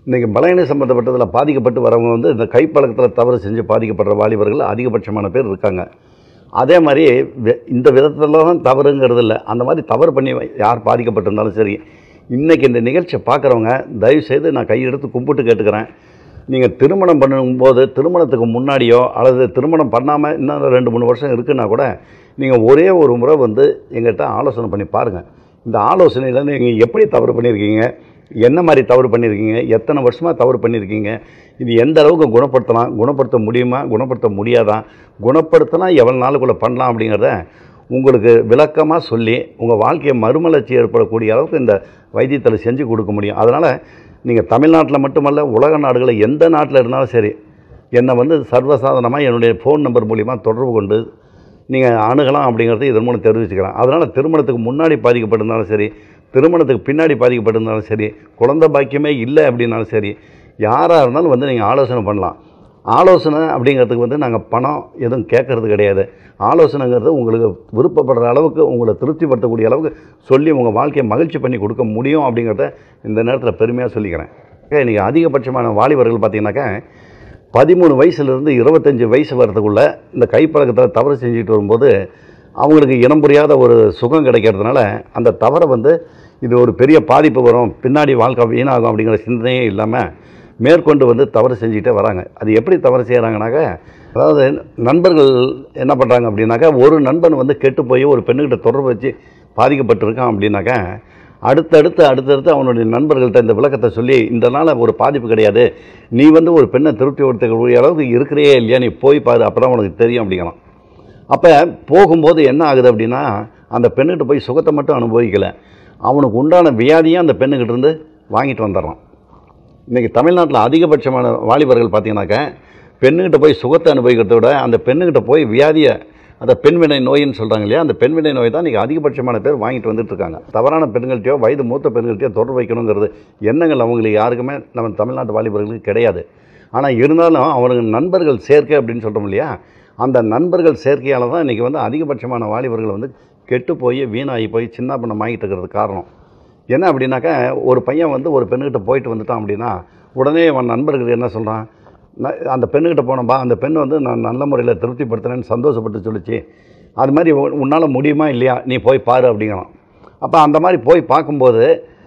இன்றைக்கி பலகீன சம்மந்தப்பட்டதில் பாதிக்கப்பட்டு வரவங்க வந்து இந்த கைப்பழக்கத்தில் தவறு செஞ்சு பாதிக்கப்படுற வாலிபர்கள் அதிகபட்சமான பேர் இருக்காங்க அதே மாதிரி வெ- இந்த விதத்தில் தான் தவறுங்கிறது இல்லை அந்த மாதிரி தவறு பண்ணி யார் பாதிக்கப்பட்டிருந்தாலும் சரி இன்றைக்கி இந்த நிகழ்ச்சியை பார்க்குறவங்க தயவுசெய்து நான் கையெடுத்து கும்பிட்டு கேட்டுக்கிறேன் நீங்கள் திருமணம் பண்ணும்போது திருமணத்துக்கு முன்னாடியோ அல்லது திருமணம் பண்ணாமல் இன்னும் ரெண்டு மூணு வருஷம் இருக்குன்னா கூட நீங்கள் ஒரே ஒரு முறை வந்து எங்கிட்ட ஆலோசனை பண்ணி பாருங்கள் இந்த ஆலோசனையில் நீங்கள் எப்படி தவறு பண்ணியிருக்கீங்க என்ன மாதிரி தவறு பண்ணியிருக்கீங்க எத்தனை வருஷமாக தவறு பண்ணியிருக்கீங்க இது எந்த அளவுக்கு குணப்படுத்தலாம் குணப்படுத்த முடியுமா குணப்படுத்த முடியாதா குணப்படுத்தினா எவ்வளோ நாளுக்குள்ளே பண்ணலாம் அப்படிங்கிறத உங்களுக்கு விளக்கமாக சொல்லி உங்கள் வாழ்க்கையை மறுமலர்ச்சி ஏற்படக்கூடிய அளவுக்கு இந்த வைத்தியத்தில் செஞ்சு கொடுக்க முடியும் அதனால் நீங்கள் தமிழ்நாட்டில் மட்டுமல்ல உலக நாடுகளில் எந்த நாட்டில் இருந்தாலும் சரி என்னை வந்து சர்வசாதாரணமாக என்னுடைய ஃபோன் நம்பர் மூலிமா தொடர்பு கொண்டு நீங்கள் அணுகலாம் அப்படிங்கிறது இதன் மூலம் தெரிவிச்சுக்கிறேன் அதனால் திருமணத்துக்கு முன்னாடி பாதிக்கப்பட்டிருந்தாலும் சரி திருமணத்துக்கு பின்னாடி பாதிக்கப்பட்டிருந்தாலும் சரி குழந்தை பாக்கியமே இல்லை அப்படின்னாலும் சரி யாராக இருந்தாலும் வந்து நீங்கள் ஆலோசனை பண்ணலாம் ஆலோசனை அப்படிங்கிறதுக்கு வந்து நாங்கள் பணம் எதுவும் கேட்கறது கிடையாது ஆலோசனைங்கிறது உங்களுக்கு விருப்பப்படுற அளவுக்கு உங்களை திருப்திப்படுத்தக்கூடிய அளவுக்கு சொல்லி உங்கள் வாழ்க்கையை மகிழ்ச்சி பண்ணி கொடுக்க முடியும் அப்படிங்கிறத இந்த நேரத்தில் பெருமையாக சொல்லிக்கிறேன் இன்றைக்கி அதிகபட்சமான வாலிபர்கள் பார்த்தீங்கன்னாக்கா பதிமூணு வயசுலேருந்து இருபத்தஞ்சி வயசு வரதுக்குள்ள இந்த கைப்பழக்கத்தில் தவறு செஞ்சுட்டு வரும்போது அவங்களுக்கு இனம் புரியாத ஒரு சுகம் கிடைக்கிறதுனால அந்த தவறை வந்து இது ஒரு பெரிய பாதிப்பு வரும் பின்னாடி வாழ்க்கை வீணாகும் அப்படிங்கிற சிந்தனையே இல்லாமல் மேற்கொண்டு வந்து தவறு செஞ்சுட்டே வராங்க அது எப்படி தவறு செய்கிறாங்கனாக்க அதாவது நண்பர்கள் என்ன பண்ணுறாங்க அப்படின்னாக்கா ஒரு நண்பன் வந்து கெட்டு போய் ஒரு பெண்ணுக்கிட்ட தொடர்பு வச்சு பாதிக்கப்பட்டிருக்கான் அப்படின்னாக்கா அடுத்தடுத்து அடுத்தடுத்து அவனுடைய நண்பர்கள்ட்ட இந்த விளக்கத்தை சொல்லி இந்த நாள் ஒரு பாதிப்பு கிடையாது நீ வந்து ஒரு பெண்ணை திருப்திப்படுத்தக்கூடிய அளவுக்கு இருக்கிறே இல்லையா நீ போய் பாரு அப்போ தான் உனக்கு தெரியும் அப்படிங்கிறான் அப்போ போகும்போது என்ன ஆகுது அப்படின்னா அந்த பெண்ணுக்கிட்ட போய் சுகத்தை மட்டும் அனுபவிக்கலை அவனுக்கு உண்டான வியாதியும் அந்த பெண்ணுக்கிட்ட இருந்து வாங்கிட்டு வந்துடுறான் இன்றைக்கி தமிழ்நாட்டில் அதிகபட்சமான வாலிபர்கள் பார்த்தீங்கன்னாக்க பெண்ணுக்கிட்ட போய் சுகத்தை அனுபவிக்கிறத விட அந்த பெண்ணுக்கிட்ட போய் வியாதியை அந்த பெண்வினை நோயின்னு சொல்கிறாங்க இல்லையா அந்த பெண்வினை நோய் தான் இன்றைக்கி அதிகபட்சமான பேர் வாங்கிட்டு வந்துட்டு இருக்காங்க தவறான பெண்கள்கிட்டயோ வயது மூத்த பெண்கள்கிட்டயோ தொடர்பு வைக்கணுங்கிறது எண்ணங்கள் அவங்களுக்கு யாருக்குமே நம்ம தமிழ்நாட்டு வாலிபர்களுக்கு கிடையாது ஆனால் இருந்தாலும் அவனுக்கு நண்பர்கள் சேர்க்கை அப்படின்னு சொல்கிறோம் இல்லையா அந்த நண்பர்கள் சேர்க்கையால் தான் இன்றைக்கி வந்து அதிகபட்சமான வாலிபர்கள் வந்து கெட்டு போய் வீணாகி போய் சின்ன பண்ணம் ஆகிட்டு இருக்கிறது காரணம் என்ன அப்படின்னாக்கா ஒரு பையன் வந்து ஒரு பெண்ணுக்கிட்ட போயிட்டு வந்துட்டான் அப்படின்னா உடனே அவன் நண்பர்கள் என்ன சொல்கிறான் நான் அந்த பெண்ணுக்கிட்ட போனப்பா அந்த பெண் வந்து நான் நல்ல முறையில் திருப்திப்படுத்துறேன்னு சந்தோஷப்பட்டு சொல்லிச்சு அது மாதிரி உன்னால் முடியுமா இல்லையா நீ போய் பாரு அப்படிங்கிறான் அப்போ அந்த மாதிரி போய் பார்க்கும்போது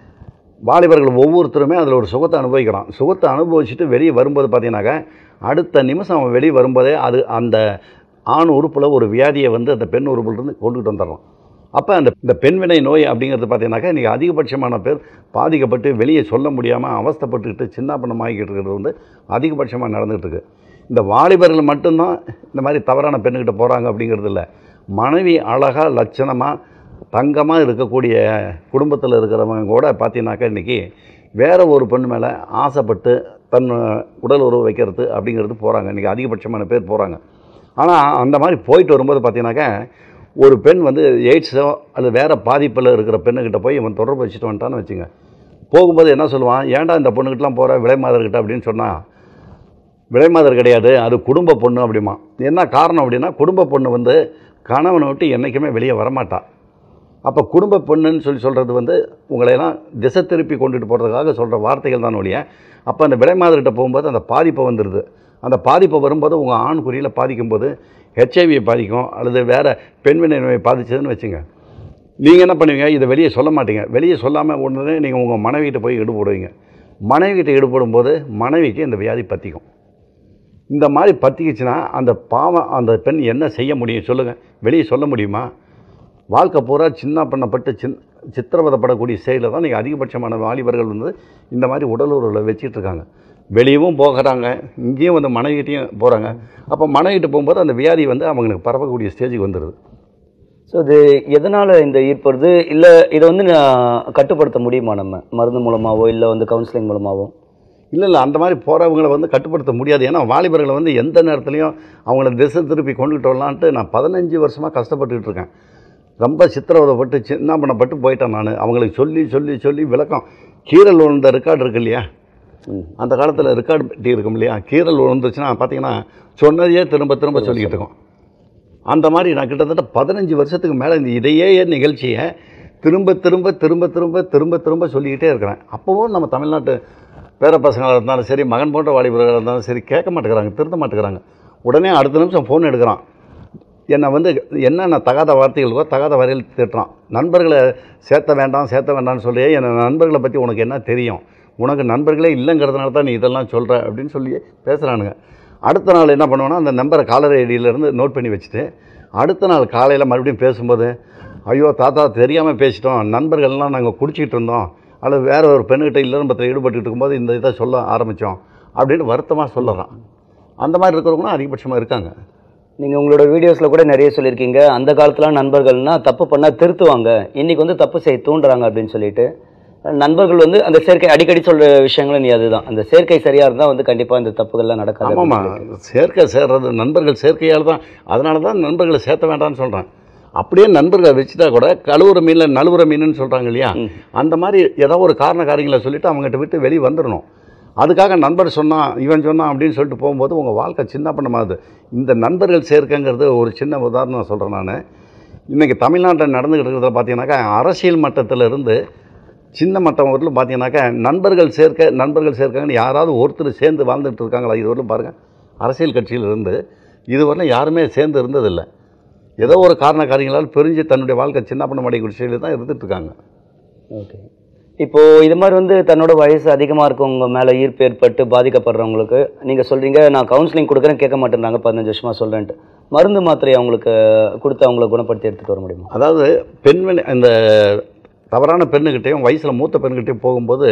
வாலிபர்கள் ஒவ்வொருத்தருமே அதில் ஒரு சுகத்தை அனுபவிக்கிறான் சுகத்தை அனுபவிச்சுட்டு வெளியே வரும்போது பார்த்தீங்கன்னாக்கா அடுத்த நிமிஷம் அவன் வெளியே வரும்போதே அது அந்த ஆண் உறுப்பில் ஒரு வியாதியை வந்து அந்த பெண் உறுப்பிலிருந்து கொண்டுகிட்டு வந்துடுறான் அப்போ அந்த இந்த பெண்வினை நோய் அப்படிங்கிறது பார்த்தீங்கன்னாக்கா இன்றைக்கி அதிகபட்சமான பேர் பாதிக்கப்பட்டு வெளியே சொல்ல முடியாமல் அவஸ்தைப்பட்டுக்கிட்டு சின்ன பண்ணமாகிக்கிட்டு இருக்கிறது வந்து அதிகபட்சமாக நடந்துகிட்டு இருக்கு இந்த வாலிபர்கள் மட்டும்தான் இந்த மாதிரி தவறான பெண்ணுக்கிட்ட போகிறாங்க அப்படிங்கிறது இல்லை மனைவி அழகாக லட்சணமாக தங்கமாக இருக்கக்கூடிய குடும்பத்தில் இருக்கிறவங்க கூட பார்த்தீங்கன்னாக்கா இன்றைக்கி வேற ஒரு பெண் மேலே ஆசைப்பட்டு தன் உடல் உறவு வைக்கிறது அப்படிங்கிறது போகிறாங்க இன்றைக்கி அதிகபட்சமான பேர் போகிறாங்க ஆனால் அந்த மாதிரி போயிட்டு வரும்போது பார்த்தீங்கன்னாக்கா ஒரு பெண் வந்து எய்ட்ஸோ அல்லது வேறு பாதிப்பில் இருக்கிற பெண்ணுக்கிட்ட போய் இவன் தொடர்பு வச்சுட்டு வந்துட்டான்னு வச்சுங்க போகும்போது என்ன சொல்லுவான் ஏன்டா இந்த பொண்ணுக்கிட்டலாம் போகிற விலைமாதர்கிட்ட அப்படின்னு சொன்னால் விலைமாதர் கிடையாது அது குடும்ப பொண்ணு அப்படிமா என்ன காரணம் அப்படின்னா குடும்ப பொண்ணு வந்து கணவனை விட்டு என்றைக்குமே வெளியே வரமாட்டா அப்போ குடும்ப பொண்ணுன்னு சொல்லி சொல்கிறது வந்து உங்களையெல்லாம் திசை திருப்பி கொண்டுட்டு போகிறதுக்காக சொல்கிற வார்த்தைகள் தான் ஒழிய அப்போ அந்த விலைமாதர்கிட்ட போகும்போது அந்த பாதிப்பு வந்துடுது அந்த பாதிப்பு வரும்போது உங்கள் ஆண் குறியில் பாதிக்கும்போது ஹெச்ஐவியை பாதிக்கும் அல்லது வேறு பெண்வினை நோயை பாதிச்சதுன்னு வச்சுங்க நீங்கள் என்ன பண்ணுவீங்க இதை வெளியே சொல்ல மாட்டீங்க வெளியே சொல்லாமல் உடனே நீங்கள் உங்கள் மனைவிகிட்ட போய் ஈடுபடுவீங்க மனைவிகிட்ட ஈடுபடும் போது மனைவிக்கு இந்த வியாதி பற்றிக்கும் இந்த மாதிரி பற்றிக்கிச்சுன்னா அந்த பாவம் அந்த பெண் என்ன செய்ய முடியும் சொல்லுங்கள் வெளியே சொல்ல முடியுமா வாழ்க்கை பூரா சின்ன பண்ணப்பட்டு சின் சித்திரவதைப்படக்கூடிய செயலில் தான் நீங்கள் அதிகபட்சமான வாலிபர்கள் வந்து இந்த மாதிரி உடல் உறவுகளை வச்சிட்டு இருக்காங்க வெளியவும் போகிறாங்க இங்கேயும் வந்து மனைவிகிட்டையும் போகிறாங்க அப்போ மனைவிகிட்ட போகும்போது அந்த வியாதி வந்து அவங்களுக்கு பரவக்கூடிய ஸ்டேஜுக்கு வந்துடுது ஸோ இது எதனால் இந்த ஈர்ப்பு வருது இல்லை இதை வந்து நான் கட்டுப்படுத்த முடியுமா நம்ம மருந்து மூலமாகவோ இல்லை வந்து கவுன்சிலிங் மூலமாகவோ இல்லை இல்லை அந்த மாதிரி போகிறவங்களை வந்து கட்டுப்படுத்த முடியாது ஏன்னா வாலிபர்களை வந்து எந்த நேரத்துலையும் அவங்கள திசை திருப்பி கொண்டுகிட்டு வரலான்ட்டு நான் பதினஞ்சு வருஷமாக கஷ்டப்பட்டுக்கிட்டு இருக்கேன் ரொம்ப சித்திரவதைப்பட்டு சின்ன பண்ணப்பட்டு போயிட்டேன் நான் அவங்களுக்கு சொல்லி சொல்லி சொல்லி விளக்கம் கீரல் விழுந்த ரெக்கார்டு இருக்கு இல்லையா ம். அந்த காலத்தில் ரெக்கார்டு பெட்டி இருக்கும் இல்லையா கீரல் விழுந்துச்சுன்னா பார்த்தீங்கன்னா சொன்னதையே திரும்ப திரும்ப சொல்லிக்கிட்டு இருக்கோம் அந்த மாதிரி நான் கிட்டத்தட்ட பதினஞ்சு வருஷத்துக்கு மேலே இந்த இதையே நிகழ்ச்சியை திரும்ப திரும்ப திரும்ப திரும்ப திரும்ப திரும்ப சொல்லிக்கிட்டே இருக்கிறேன் அப்போவும் நம்ம தமிழ்நாட்டு பேர பசங்களாக இருந்தாலும் சரி மகன் போன்ற வாலிபர்களாக இருந்தாலும் சரி கேட்க மாட்டேங்கிறாங்க திருத்த மாட்டேங்கிறாங்க உடனே அடுத்த நிமிஷம் ஃபோன் எடுக்கிறான் என்னை வந்து என்னென்ன தகாத வார்த்தைகளுக்கோ தகாத வரையில் திட்டுறான் நண்பர்களை சேர்த்த வேண்டாம் சேர்த்த வேண்டாம்னு சொல்லி என் நண்பர்களை பற்றி உனக்கு என்ன தெரியும் உனக்கு நண்பர்களே இல்லைங்கிறதுனால தான் நீ இதெல்லாம் சொல்கிற அப்படின்னு சொல்லி பேசுகிறானுங்க அடுத்த நாள் என்ன பண்ணுவேன்னா அந்த நம்பரை காலர் ஐடியிலேருந்து நோட் பண்ணி வச்சுட்டு அடுத்த நாள் காலையில் மறுபடியும் பேசும்போது ஐயோ தாத்தா தெரியாமல் பேசிட்டோம் நண்பர்கள்லாம் நாங்கள் குடிச்சிக்கிட்டு இருந்தோம் அல்லது வேற ஒரு பெண்ணுக்கிட்ட இல்லறம்பத்தில் ஈடுபட்டு இருக்கும்போது இந்த இதை சொல்ல ஆரம்பித்தோம் அப்படின்னு வருத்தமாக சொல்லறான் அந்த மாதிரி இருக்கிறவங்களும் அதிகபட்சமாக இருக்காங்க நீங்கள் உங்களோட வீடியோஸில் கூட நிறைய சொல்லியிருக்கீங்க அந்த காலத்துலாம் நண்பர்கள்னா தப்பு பண்ணால் திருத்துவாங்க இன்னைக்கு வந்து தப்பு செய்ய தூண்டுறாங்க அப்படின்னு சொல்லிட்டு நண்பர்கள் வந்து அந்த சேர்க்கை அடிக்கடி சொல்கிற விஷயங்களும் நீ அதுதான் அந்த சேர்க்கை சரியாக இருந்தால் வந்து கண்டிப்பாக இந்த தப்புகள்லாம் நடக்காது ஆமாம்மா அப்படின்னு சொல்லிட்டு. சேர்க்கை சேர்றது நண்பர்கள் சேர்க்கையால் தான் அதனால தான் நண்பர்களை சேர்த்த வேண்டாம்னு சொல்கிறேன் அப்படியே நண்பர்களை வச்சுட்டா கூட கழுவுற மீனில் நழுவுற மீனுன்னு சொல்கிறாங்க இல்லையா ம். அந்த மாதிரி ஏதோ ஒரு காரண காரியங்களை சொல்லிவிட்டு அவங்ககிட்ட விட்டு வெளியே வந்துடணும் அதுக்காக நண்பர் சொன்னான் இவன் சொன்னான் அப்படின்னு சொல்லிட்டு போகும்போது உங்கள் வாழ்க்கை சின்ன பண்ணமாகுது இந்த நண்பர்கள் சேர்க்கைங்கிறது ஒரு சின்ன உதாரணம் சொல்கிறேன் நான் இன்றைக்கி தமிழ்நாட்டில் நடந்துக்கிட்டு இருக்கிறத பார்த்தீங்கன்னாக்கா அரசியல் மட்டத்தில் இருந்து சின்ன மட்டம் வரலும் பார்த்தீங்கன்னாக்கா நண்பர்கள் சேர்க்க நண்பர்கள் சேர்க்கங்கன்னு யாராவது ஒருத்தர் சேர்ந்து வாழ்ந்துட்டு இருக்காங்களா இது வரலும் பாருங்கள் அரசியல் கட்சியில் இருந்து இதுவரையிலும் யாருமே சேர்ந்து இருந்ததில்லை ஏதோ ஒரு காரண காரியங்களால் பிரிஞ்சு தன்னுடைய வாழ்க்கை சின்ன பண்ண மாட்டேங்கிற விஷயத்தில் தான் இருந்துட்டு இருக்காங்க ஓகே இப்போ இது மாதிரி வந்து தன்னோட வயசு அதிகமாக இருக்கவங்க மேலே ஈர்ப்பு ஏற்பட்டு பாதிக்கப்படுறவங்களுக்கு நீங்கள் சொல்கிறீங்க நான் கவுன்சிலிங் கொடுக்குறேன் கேட்க மாட்டேன்றாங்க பதினஞ்சு வருஷமா சொல்கிறேன்ட்டு மருந்து மாத்திரை அவங்களுக்கு கொடுத்து அவங்கள குணப்படுத்தி எடுத்துகிட்டு வர முடியுமா அதாவது பெண்மணி அந்த தவறான பெண்ணுக்கிட்டையும் வயசில் மூத்த பெண்ணுக்கிட்டையும் போகும்போது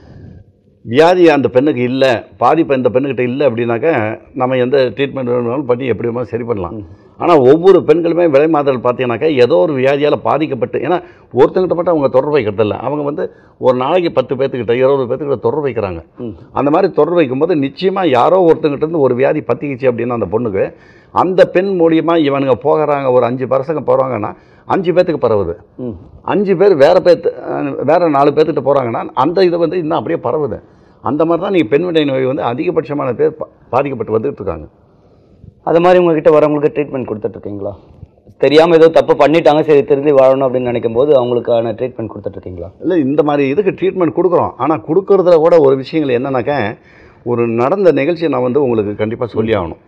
வியாதி அந்த பெண்ணுக்கு இல்லை பாதிப்பு இந்த பெண்ணுக்கிட்ட இல்லை அப்படின்னாக்கா நம்ம எந்த ட்ரீட்மெண்ட் வேணுனாலும் பண்ணி எப்படி வேணுமாலும் சரி பண்ணலாம் ஆனால் ஒவ்வொரு பெண்களுமே விலை மாதல் பார்த்தீங்கன்னாக்கா ஏதோ ஒரு வியாதியால் பாதிக்கப்பட்டு ஏன்னா ஒருத்தங்கிட்ட மட்டும் அவங்க தொடர்பு வைக்கிறது இல்லை அவங்க வந்து ஒரு நாளைக்கு பத்து பேர்த்துக்கிட்ட இருபது பேர்த்துக்கிட்ட தொடர்பு வைக்கிறாங்க ம். அந்த மாதிரி தொடர்பு வைக்கும்போது நிச்சயமாக யாரோ ஒருத்தங்கிட்ட இருந்து ஒரு வியாதி பற்றிக்கிச்சு அப்படின்னா அந்த பொண்ணுக்கு அந்த பெண் மூலியமாக இவனுங்க போகிறாங்க ஒரு அஞ்சு பசங்க போகிறாங்கன்னா அஞ்சு பேர்த்துக்கு பரவுது ம் அஞ்சு பேர் வேறு பேர்த்து அஹ், வேறு நாலு பேர்த்துட்டு போகிறாங்கன்னா அந்த இது வந்து இன்னும் அப்படியே பரவுது அந்த மாதிரி தான் நீங்கள் பெண்விடை நோய் வந்து அதிகபட்சமான பேர் பா- பாதிக்கப்பட்டு வந்துட்டு இருக்காங்க அது மாதிரி உங்ககிட்ட வரவங்களுக்கு ட்ரீட்மெண்ட் கொடுத்துட்ருக்கீங்களா தெரியாமல் ஏதோ தப்பு பண்ணிட்டாங்க சரி திருந்தி வாழணும் அப்படின்னு நினைக்கும் போது அவங்களுக்கான ட்ரீட்மெண்ட் கொடுத்துட்ருக்கீங்களா இல்லை இந்த மாதிரி இதுக்கு ட்ரீட்மெண்ட் கொடுக்குறோம் ஆனால் கொடுக்கறதுல கூட ஒரு விஷயங்கள் என்னன்னாக்க ஒரு நடந்த நிகழ்ச்சியை நான் வந்து உங்களுக்கு கண்டிப்பாக சொல்லி ஆகணும்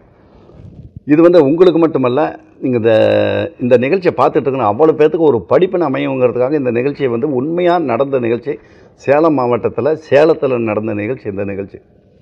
இது வந்து உங்களுக்கு மட்டுமல்ல நீங்கள் இந்த இந்த நிகழ்ச்சியை பார்த்துட்டு இருக்கணும் அவ்வளோ பேர்த்துக்கு ஒரு படிப்பினை அமையுங்கிறதுக்காக இந்த நிகழ்ச்சியை வந்து உண்மையாக நடந்த நிகழ்ச்சி சேலம் மாவட்டத்தில் சேலத்தில் நடந்த நிகழ்ச்சி இந்த நிகழ்ச்சி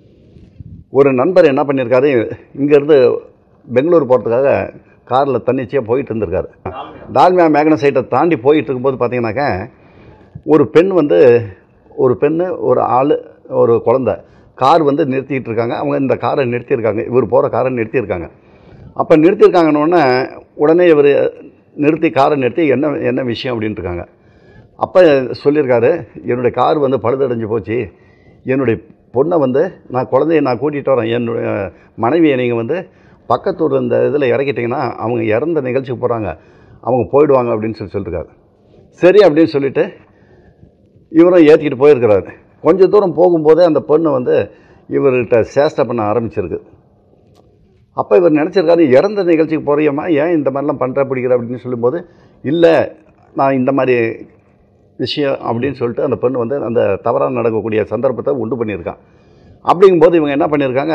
ஒரு நண்பர் என்ன பண்ணியிருக்காரு இங்கேருந்து பெங்களூர் போகிறதுக்காக காரில் தன்னிச்சையாக போயிட்டு இருந்திருக்காரு டால்மியா மேக்னசைட்டை தாண்டி போயிட்டு இருக்கும்போது பார்த்தீங்கன்னாக்க ஒரு பெண் வந்து ஒரு பெண்ணு ஒரு ஆள் ஒரு குழந்த கார் வந்து நிறுத்திட்டு இருக்காங்க அவங்க இந்த காரை நிறுத்தியிருக்காங்க இவர் போகிற காரை நிறுத்தியிருக்காங்க அப்போ நிறுத்தியிருக்காங்கன்னொடனே உடனே இவர் நிறுத்தி காரை நிறுத்தி என்ன என்ன விஷயம் அப்படின்ட்டு இருக்காங்க அப்போ சொல்லியிருக்காரு என்னுடைய கார் வந்து பழுதடைஞ்சு போச்சு என்னுடைய பொண்ணை வந்து நான் குழந்தைய நான் கூட்டிகிட்டு வரேன் என்னுடைய மனைவியை நீங்கள் வந்து பக்கத்தூர் இந்த இதில் இறக்கிட்டிங்கன்னா அவங்க இறந்த நிகழ்ச்சிக்கு போகிறாங்க அவங்க போயிடுவாங்க அப்படின்னு சொல்லி சொல்லியிருக்காரு சரி அப்படின்னு சொல்லிட்டு இவரும் ஏற்றிக்கிட்டு போயிருக்கிறாரு கொஞ்சம் தூரம் போகும்போதே அந்த பொண்ணு வந்து இவர்கிட்ட சேஷ்டை பண்ண ஆரம்பிச்சிருக்கு அப்போ இவர் நினச்சிருக்காரு இறந்த நிகழ்ச்சிக்கு போறியம்மா ஏன் இந்த மாதிரிலாம் பண்ணுற பிடிக்கிற அப்படின்னு சொல்லும்போது இல்லை நான் இந்த மாதிரி விஷயம் அப்படின்னு சொல்லிட்டு அந்த பெண் வந்து அந்த தவறாக நடக்கக்கூடிய சந்தர்ப்பத்தை உண்டு பண்ணியிருக்கான் அப்படிங்கும்போது இவங்க என்ன பண்ணியிருக்காங்க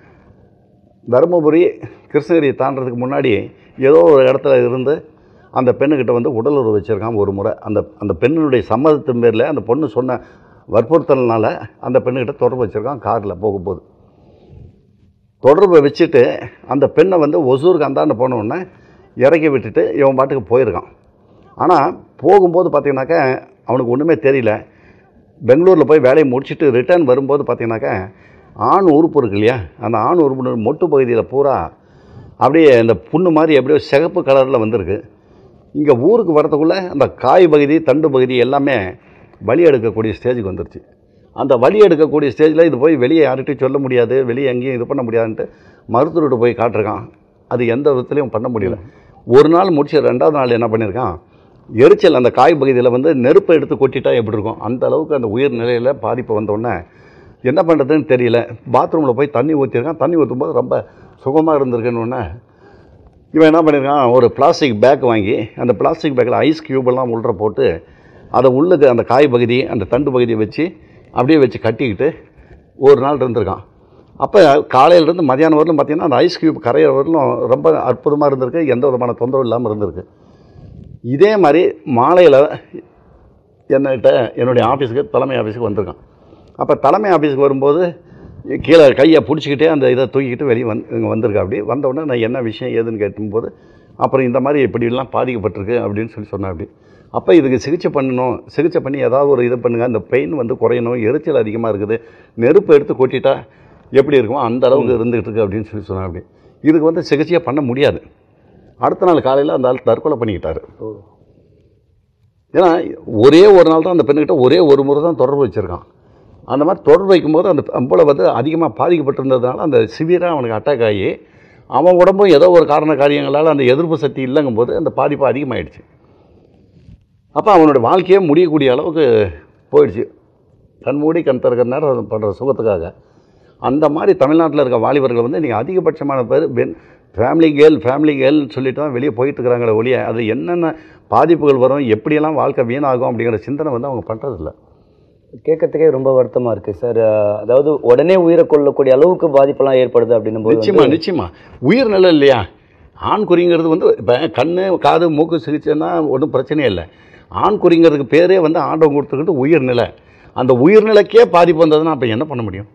தருமபுரி கிருஷ்ணகிரியை தாண்டறதுக்கு முன்னாடி ஏதோ ஒரு இடத்துல இருந்து அந்த பெண்ணுக்கிட்ட வந்து உடல் உறவு வச்சுருக்கான் ஒரு முறை அந்த அந்த பெண்ணினுடைய சம்மதத்தின் பேரில் அந்த பொண்ணு சொன்ன வற்புறுத்தல்னால அந்த பெண்ணுக்கிட்ட தொடர்பு வச்சுருக்கான் காரில் போகும்போது தொடர்பை வச்சுட்டு அந்த பெண்ணை வந்து ஒசூருக்கு அந்தாண்ட போன உடனே இறக்கி விட்டுட்டு இவன் பாட்டுக்கு போயிருக்கான் ஆனால் போகும்போது பார்த்தீங்கன்னாக்கா அவனுக்கு ஒன்றுமே தெரியல பெங்களூரில் போய் வேலையை முடிச்சுட்டு ரிட்டர்ன் வரும்போது பார்த்தீங்கன்னாக்கா ஆண் உறுப்பு இருக்கு இல்லையா அந்த ஆண் உறுப்பு மொட்டு பகுதியில் பூரா அப்படியே அந்த புண்ணு மாதிரி எப்படியோ சிகப்பு கலரில் வந்திருக்கு இங்கே ஊருக்கு வரதுக்குள்ளே அந்த காய் பகுதி தண்டு பகுதி எல்லாமே வலி எடுக்கக்கூடிய ஸ்டேஜுக்கு வந்துருச்சு அந்த வலி எடுக்கக்கூடிய ஸ்டேஜில் இது போய் வெளியே யார்கிட்டையும் சொல்ல முடியாது வெளியே எங்கேயும் இது பண்ண முடியாதுன்ட்டு மருத்துவர்கிட்ட போய் காட்டிருக்கான் அது எந்த விதத்துலையும் பண்ண முடியல ஒரு நாள் முடிச்சு ரெண்டாவது நாள் என்ன பண்ணியிருக்கான் எரிச்சல் அந்த காய் பகுதியில் வந்து நெருப்பை எடுத்து கொட்டிட்டா எப்படி இருக்கும் அந்த அளவுக்கு அந்த உயிர் நிலையில் பாதிப்பு வந்தோடனே என்ன பண்ணுறதுன்னு தெரியல பாத்ரூமில் போய் தண்ணி ஊற்றிருக்கான் தண்ணி ஊற்றும்போது ரொம்ப சுகமாக இருந்திருக்குன்னு உடனே இவன் என்ன பண்ணியிருக்கான் ஒரு பிளாஸ்டிக் பேக் வாங்கி அந்த பிளாஸ்டிக் பேக்கில் ஐஸ் க்யூபெல்லாம் உள்ள போட்டு அதை உள்ளுக்கு அந்த காய் பகுதி அந்த தண்டு பகுதியை வச்சு அப்படியே வச்சு கட்டிக்கிட்டு ஒரு நாள் இருந்திருக்கான் அப்போ காலையிலேருந்து மதியானம் வரலும் பார்த்தீங்கன்னா அந்த ஐஸ் கியூப் கரையிற வரலும் ரொம்ப அற்புதமாக இருந்திருக்கு எந்த விதமான தொந்தரவு இல்லாமல் இருந்திருக்கு இதே மாதிரி மாலையில் என்னகிட்ட என்னுடைய ஆஃபீஸுக்கு தலைமை ஆஃபீஸுக்கு வந்திருக்கான் அப்போ தலைமை ஆஃபீஸுக்கு வரும்போது கீழே கையை பிடிச்சிக்கிட்டே அந்த இதை தூக்கிக்கிட்டு வெளியே வந்து இங்கே வந்திருக்கா அப்படி வந்த உடனே நான் என்ன விஷயம் ஏதுன்னு கேட்டும்போது அப்புறம் இந்த மாதிரி இப்படிலாம் பாதிக்கப்பட்டிருக்கு அப்படின்னு சொல்லி சொன்னேன் அப்படி அப்போ இதுக்கு சிகிச்சை பண்ணணும் சிகிச்சை பண்ணி ஏதாவது ஒரு இது பண்ணுங்க அந்த பெயின் வந்து குறையணும் எரிச்சல் அதிகமாக இருக்குது நெருப்பு எடுத்து கொட்டிட்டா எப்படி இருக்குமோ அந்த அளவுக்கு இருந்துகிட்டு இருக்கு அப்படின்னு சொல்லி சொன்னேன் அப்படி இதுக்கு வந்து சிகிச்சையை பண்ண முடியாது அடுத்த நாள் காலையில் அந்த ஆள் தற்கொலை பண்ணிக்கிட்டாரு ஏன்னா ஒரே ஒரு நாள் தான் அந்த பெண்ணுக்கிட்ட ஒரே ஒரு முறை தான் தொடர்பு வச்சுருக்கான் அந்த மாதிரி தொடர்பு வைக்கும்போது அந்த அம்பளை வந்து அதிகமாக பாதிக்கப்பட்டிருந்ததுனால அந்த சிவியராக அவனுக்கு அட்டாக் ஆகி அவன் உடம்பும் ஏதோ ஒரு காரண காரியங்களால் அந்த எதிர்ப்பு சக்தி இல்லைங்கும்போது அந்த பாதிப்பு அதிகமாயிடுச்சு அப்போ அவனோட வாழ்க்கையே முடியக்கூடிய அளவுக்கு போயிடுச்சு கண் மூடி கண் திறக்கிற நேரம் பண்ணுற சுகத்துக்காக அந்த மாதிரி தமிழ்நாட்டில் இருக்க வாலிபர்கள் வந்து நீங்கள் அதிகபட்சமான பேர் பெண் ஃபேமிலி கேர்ள் ஃபேமிலி கேர்ள்னு சொல்லிட்டு தான் வெளியே போயிட்டு இருக்கிறாங்களே ஒழிய அது என்னென்ன பாதிப்புகள் வரும் எப்படியெல்லாம் வாழ்க்கை வீணாகும் அப்படிங்கிற சிந்தனை வந்து அவங்க பண்ணுறதில்ல கேட்கறதுக்கே ரொம்ப வருத்தமா இருக்கு சார் அதாவது உடனே உயிரை கொள்ளக்கூடிய அளவுக்கு பாதிப்பெல்லாம் ஏற்படுது அப்படின்னும் போது நிச்சயமா நிச்சயமா உயிர் நிலை இல்லையா ஆண் குறிங்கிறது வந்து இப்போ கண்ணு காது மூக்கு சிகிச்சைன்னா ஒன்றும் பிரச்சனையே இல்லை ஆண் குறிங்கிறதுக்கு பேரே வந்து ஆண்டவன் கொடுத்துக்கிட்டு உயிர்நிலை அந்த உயிர்நிலைக்கே பாதிப்பு வந்ததுன்னா அப்போ என்ன பண்ண முடியும்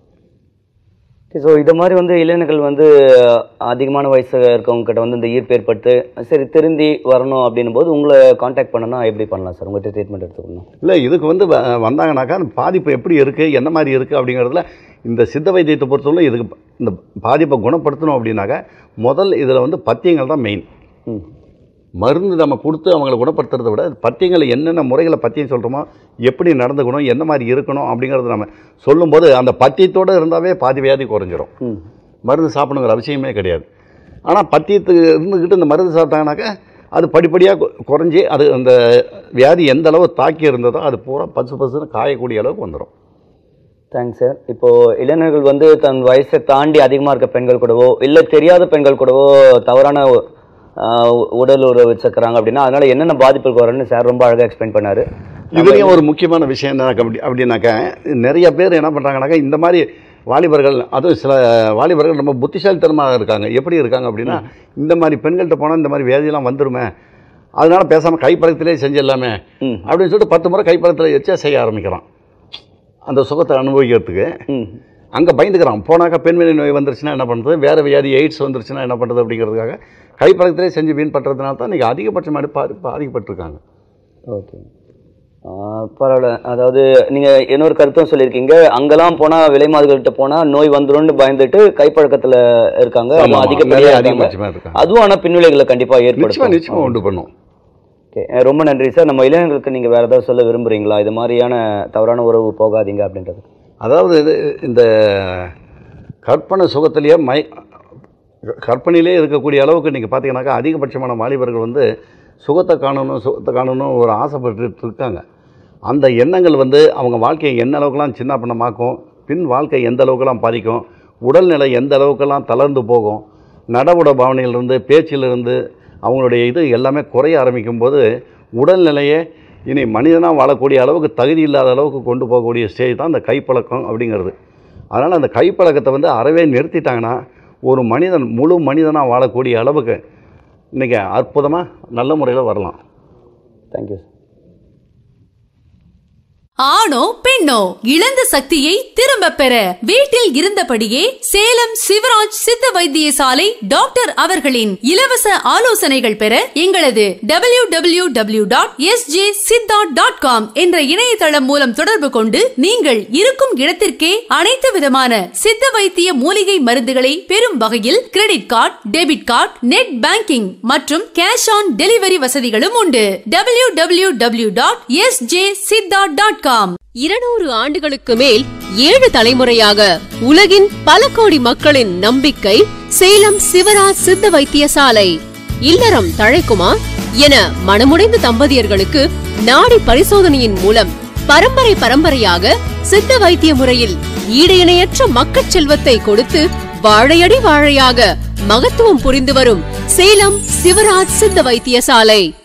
ஸோ இது மாதிரி வந்து இளைஞர்கள் வந்து அதிகமான வயசு இருக்கவங்க கிட்ட வந்து இந்த ஈர்ப்பு ஏற்பட்டு சரி திருந்தி வரணும் அப்படின்னும் போது உங்களை காண்டாக்ட் பண்ணனா எப்படி பண்ணலாம் சார் உங்கள்கிட்ட ட்ரீட்மெண்ட் எடுத்துக்கணும் இல்லை இதுக்கு வந்து வ- வந்தாங்கனாக்கா அந்த பாதிப்பு எப்படி இருக்குது என்ன மாதிரி இருக்குது அப்படிங்கிறதுல இந்த சித்த வைத்தியத்தை பொறுத்தவரை இதுக்கு ப- இந்த பாதிப்பை குணப்படுத்தணும் அப்படின்னாக்கா முதல் இதில் வந்து பத்தியங்கள் தான் மெயின் ம் மருந்து நம்ம கொடுத்து அவங்களை குணப்படுத்துறதை விட பத்தியங்களை என்னென்ன முறைகளை பத்தியம் சொல்கிறோமோ எப்படி நடந்துக்கணும் என்ன மாதிரி இருக்கணும் அப்படிங்கிறத நம்ம சொல்லும்போது அந்த பத்தியத்தோடு இருந்தாவே பாதி வியாதி குறைஞ்சிரும் ம் மருந்து சாப்பிடணுங்கிற அவசியமே கிடையாது ஆனால் பத்தியத்துக்கு இருந்துக்கிட்டு இந்த மருந்து சாப்பிட்டாங்கனாக்கா அது படிப்படியாக குறைஞ்சி அது அந்த வியாதி எந்த அளவு தாக்கி இருந்ததோ அது பூரா பசு பசுன்னு காயக்கூடிய அளவுக்கு வந்துடும் தேங்க்ஸ் சார் இப்போ இளைஞர்கள் வந்து தன் வயசை தாண்டி அதிகமாக இருக்க பெண்கள் கூடவோ இல்லை தெரியாத பெண்கள் கூடவோ தவறான ஆஹ், உடல் உறவு வச்சுக்கிறாங்க அப்படின்னா அதனால என்னென்ன பாதிப்புகள் வரும்னு சார் ரொம்ப அழகாக எக்ஸ்பிளைன் பண்ணாரு இதுலேயும் ஒரு முக்கியமான விஷயம் என்ன அப்படி அப்படின்னாக்கா நிறைய பேர் என்ன பண்ணுறாங்கனாக்கா இந்த மாதிரி வாலிபர்கள் அதுவும் சில வாலிபர்கள் ரொம்ப புத்திசாலித்தனமாக இருக்காங்க எப்படி இருக்காங்க அப்படின்னா இந்த மாதிரி பெண்கள்கிட்ட போனால் இந்த மாதிரி வியாதியெல்லாம் வந்துருமே அதனால பேசாமல் கைப்பழத்திலே செஞ்சிடலாமே ம் அப்படின்னு சொல்லிட்டு பத்து முறை கைப்பழத்தில் வச்சே செய்ய ஆரம்பிக்கிறான் அந்த சுகத்தை அனுபவிக்கிறதுக்கு ம் அங்கே பயந்துக்கிறான் போனாக்கா பெண்மணி நோய் வந்துருச்சுன்னா என்ன பண்ணுறது வேறு வியாதி எய்ட்ஸ் வந்துருச்சுன்னா என்ன பண்ணுறது அப்படிங்கிறதுக்காக கைப்பழத்திலே செஞ்சு வீண் பண்ணுறதுனால தான் இன்றைக்கி அதிகபட்சமாக பாதி பாதிக்கப்பட்டிருக்காங்க ஓகே பரவாயில்ல அதாவது நீங்கள் இன்னொரு கருத்தும் சொல்லியிருக்கீங்க அங்கெல்லாம் போனால் விலைமாதுகள்கிட்ட போனால் நோய் வந்துரும்னு பயந்துட்டு கைப்பழக்கத்தில் இருக்காங்க அதுவும் ஆமா, அதிகப்படியாக நிறைய இருக்காங்க அதிகபட்சமாக இருக்காங்க அதுவும் ஆனால் பின்விளைகளை கண்டிப்பாக நிச்சயமாக ஏற்படுத்தும் நிச்சயமாக உண்டு பண்ணும் ஓகே அஹ் ரொம்ப நன்றி சார் நம்ம இளைஞர்களுக்கு நீங்கள் வேறு ஏதாவது சொல்ல விரும்புகிறீங்களா இது மாதிரியான தவறான உறவு போகாதீங்க அப்படின்றது அதாவது இது இந்த கற்பனை சுகத்திலேயே மை கற்பனையிலே இருக்கக்கூடிய அளவுக்கு நீங்கள் பார்த்தீங்கன்னாக்கா அதிகபட்சமான வாலிபர்கள் வந்து சுகத்தை காணணும் சுகத்தை காணணும் ஒரு ஆசைப்பட்டுட்டு இருக்காங்க அந்த எண்ணங்கள் வந்து அவங்க வாழ்க்கையை என்ன அளவுக்குலாம் சின்ன பின்னமாக்கும் பின் வாழ்க்கை எந்த அளவுக்குலாம் பாதிக்கும் உடல்நிலை எந்த அளவுக்கெல்லாம் தளர்ந்து போகும் நடவுட பாவனையிலிருந்து பேச்சிலிருந்து அவங்களுடைய இது எல்லாமே குறைய ஆரம்பிக்கும் போது உடல்நிலையே இனி மனிதனாக வாழக்கூடிய அளவுக்கு தகுதி இல்லாத அளவுக்கு கொண்டு போகக்கூடிய ஸ்டேஜ் தான் இந்த கைப்பழக்கம் அப்படிங்கிறது அதனால் அந்த கைப்பழக்கத்தை வந்து அறவே நிறுத்திட்டாங்கன்னா ஒரு மனிதன் முழு மனிதனாக வாழக்கூடிய அளவுக்கு இன்றைக்கி அற்புதமாக நல்ல முறையில் வரலாம் தேங்க்யூ ஆணோ பெண்ணோ இழந்த சக்தியை திரும்ப பெற வீட்டில் இருந்தபடியே சேலம் சிவராஜ் சித்த வைத்தியசாலை டாக்டர் அவர்களின் இலவச ஆலோசனைகள் பெற எங்களது W W W dot S J Siddha dot com என்ற இணையதளம் மூலம் தொடர்பு கொண்டு நீங்கள் இருக்கும் இடத்திற்கே அனைத்து விதமான சித்த வைத்திய மூலிகை மருந்துகளை பெறும் வகையில் credit card debit card net banking மற்றும் கேஷ் ஆன் டெலிவரி வசதிகளும் உண்டு W W W dot S J Siddha dot com இருநூறு ஆண்டுகளுக்கு மேல் ஏழு தலைமுறையாக உலகின் பல கோடி மக்களின் நம்பிக்கை சேலம் சிவராஜ் சித்த வைத்தியசாலை இல்லறம் தழைக்குமா என மனமுடைந்த தம்பதியர்களுக்கு நாடி பரிசோதனையின் மூலம் பரம்பரை பரம்பரையாக சித்த வைத்திய முறையில் ஈடு இணையற்ற மக்கள் செல்வத்தை கொடுத்து வாழையடி வாழையாக மகத்துவம் புரிந்து வரும் சேலம் சிவராஜ் சித்த வைத்தியசாலை